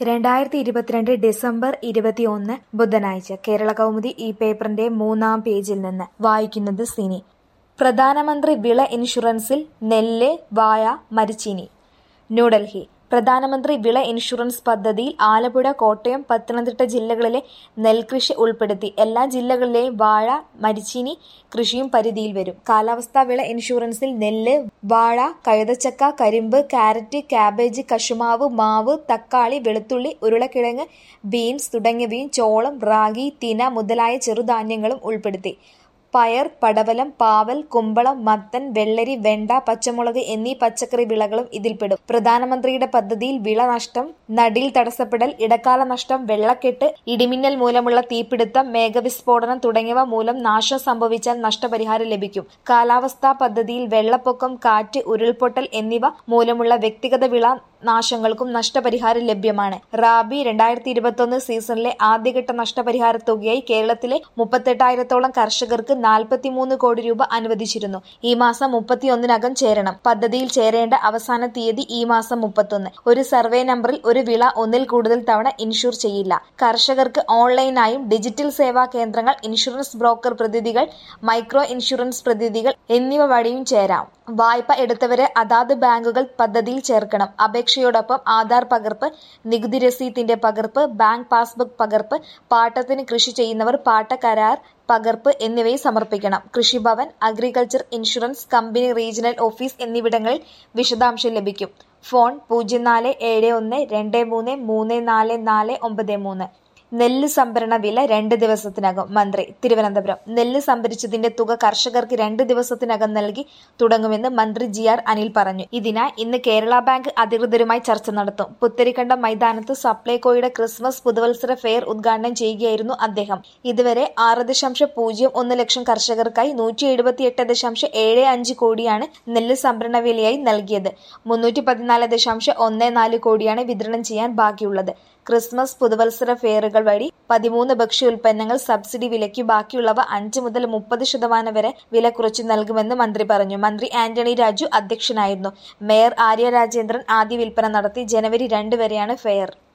രണ്ടായിരത്തി ഇരുപത്തിരണ്ട് ഡിസംബർ ഇരുപത്തിയൊന്ന് ബുധനാഴ്ച കേരള കൗമുദി ഈ പേപ്പറിന്റെ മൂന്നാം പേജിൽ നിന്ന് വായിക്കുന്നത് സിനി പ്രധാനമന്ത്രി വിള ഇൻഷുറൻസിൽ നെല്ല് വാഴ മരിച്ചീനി ന്യൂഡൽഹി പ്രധാനമന്ത്രി വിള ഇൻഷുറൻസ് പദ്ധതിയിൽ ആലപ്പുഴ കോട്ടയം പത്തനംതിട്ട ജില്ലകളിലെ നെൽകൃഷി ഉൾപ്പെടുത്തി എല്ലാ ജില്ലകളിലെയും വാഴ മരിച്ചീനി കൃഷിയും പരിധിയിൽ വരും കാലാവസ്ഥാ വിള ഇൻഷുറൻസിൽ നെല്ല് വാഴ കഴുതച്ചക്ക കരിമ്പ് കാരറ്റ് കാബേജ് കശുമാവ് മാവ് തക്കാളി വെളുത്തുള്ളി ഉരുളക്കിഴങ്ങ് ബീൻസ് തുടങ്ങിയവയും ചോളം റാഗി തിന മുതലായ ചെറുധാന്യങ്ങളും ഉൾപ്പെടുത്തി പയർ പടവലം പാവൽ കുമ്പളം മത്തൻ വെള്ളരി വെണ്ട പച്ചമുളക് എന്നീ പച്ചക്കറി വിളകളും ഇതിൽപ്പെടും പ്രധാനമന്ത്രിയുടെ പദ്ധതിയിൽ വിള നഷ്ടം നടീൽ തടസ്സപ്പെടൽ ഇടക്കാല നഷ്ടം വെള്ളക്കെട്ട് ഇടിമിന്നൽ മൂലമുള്ള തീപിടുത്തം മേഘവിസ്ഫോടനം തുടങ്ങിയവ മൂലം നാശം സംഭവിച്ചാൽ നഷ്ടപരിഹാരം ലഭിക്കും കാലാവസ്ഥാ പദ്ധതിയിൽ വെള്ളപ്പൊക്കം കാറ്റ് ഉരുൾപൊട്ടൽ എന്നിവ മൂലമുള്ള വ്യക്തിഗത വിള നാശങ്ങൾക്കും നഷ്ടപരിഹാരം ലഭ്യമാണ് റാബി രണ്ടായിരത്തി ഇരുപത്തൊന്ന് സീസണിലെ ആദ്യഘട്ട നഷ്ടപരിഹാര തുകയായി കേരളത്തിലെ മുപ്പത്തെട്ടായിരത്തോളം കർഷകർക്ക് നാൽപ്പത്തിമൂന്ന് കോടി രൂപ അനുവദിച്ചിരുന്നു ഈ മാസം മുപ്പത്തിയൊന്നിനകം ചേരണം പദ്ധതിയിൽ ചേരേണ്ട അവസാന തീയതി ഈ മാസം മുപ്പത്തൊന്ന് ഒരു സർവേ നമ്പറിൽ ഒരു വിള ഒന്നിൽ കൂടുതൽ തവണ ഇൻഷൂർ ചെയ്യില്ല കർഷകർക്ക് ഓൺലൈനായും ഡിജിറ്റൽ സേവാ കേന്ദ്രങ്ങൾ ഇൻഷുറൻസ് ബ്രോക്കർ പ്രതിനിധികൾ മൈക്രോ ഇൻഷുറൻസ് പ്രതിനിധികൾ എന്നിവ വഴിയും ചേരാം വായ്പ എടുത്തവരെ അതാത് ബാങ്കുകൾ പദ്ധതിയിൽ ചേർക്കണം അപേക്ഷയോടൊപ്പം ആധാർ പകർപ്പ് നികുതി രസീത്തിന്റെ പകർപ്പ് ബാങ്ക് പാസ്ബുക്ക് പകർപ്പ് പാട്ടത്തിന് കൃഷി ചെയ്യുന്നവർ പാട്ട കരാർ പകർപ്പ് എന്നിവയും സമർപ്പിക്കണം Krishibhavan agriculture insurance company regional office എന്നിവിടങ്ങളിൽ വിശദാംശം ലഭിക്കും ഫോൺ പൂജ്യം നാല് ഏഴ് ഒന്ന് രണ്ട് മൂന്ന് മൂന്ന് നാല് നാല് ഒമ്പത് മൂന്ന് നെല്ല് സംഭരണ വില രണ്ട് ദിവസത്തിനകം മന്ത്രി തിരുവനന്തപുരം നെല്ല് സംഭരിച്ചതിന്റെ തുക കർഷകർക്ക് രണ്ട് ദിവസത്തിനകം നൽകി തുടങ്ങുമെന്ന് മന്ത്രി ജി ആർ അനിൽ പറഞ്ഞു ഇതിനായി ഇന്ന് കേരള ബാങ്ക് അധികൃതരുമായി ചർച്ച നടത്തും പുത്തരിക്കണ്ടം മൈതാനത്ത് സപ്ലൈകോയുടെ ക്രിസ്മസ് പുതുവത്സര ഫെയർ ഉദ്ഘാടനം ചെയ്യുകയായിരുന്നു അദ്ദേഹം ഇതുവരെ ആറ് ദശാംശം പൂജ്യം ഒന്ന് ലക്ഷം കർഷകർക്കായി നൂറ്റി എഴുപത്തിയെട്ട് ദശാംശം ഏഴ് അഞ്ച് കോടിയാണ് നെല്ല് സംഭരണ വിലയായി നൽകിയത് മുന്നൂറ്റി പതിനാല് ദശാംശം ഒന്ന് നാല് കോടിയാണ് വിതരണം ചെയ്യാൻ ബാക്കിയുള്ളത് ക്രിസ്മസ് പുതുവത്സര ഫെയറുകൾ വഴി പതിമൂന്ന് ഭക്ഷ്യ ഉൽപ്പന്നങ്ങൾ സബ്സിഡി വിലയ്ക്ക് ബാക്കിയുള്ളവ അഞ്ച് മുതൽ മുപ്പത് ശതമാനം വരെ വില കുറച്ച് നൽകുമെന്ന് മന്ത്രി പറഞ്ഞു മന്ത്രി ആന്റണി രാജു അധ്യക്ഷനായിരുന്നു മേയർ ആര്യ രാജേന്ദ്രൻ ആദ്യ വിൽപ്പന നടത്തി ജനുവരി രണ്ട് വരെയാണ് ഫെയർ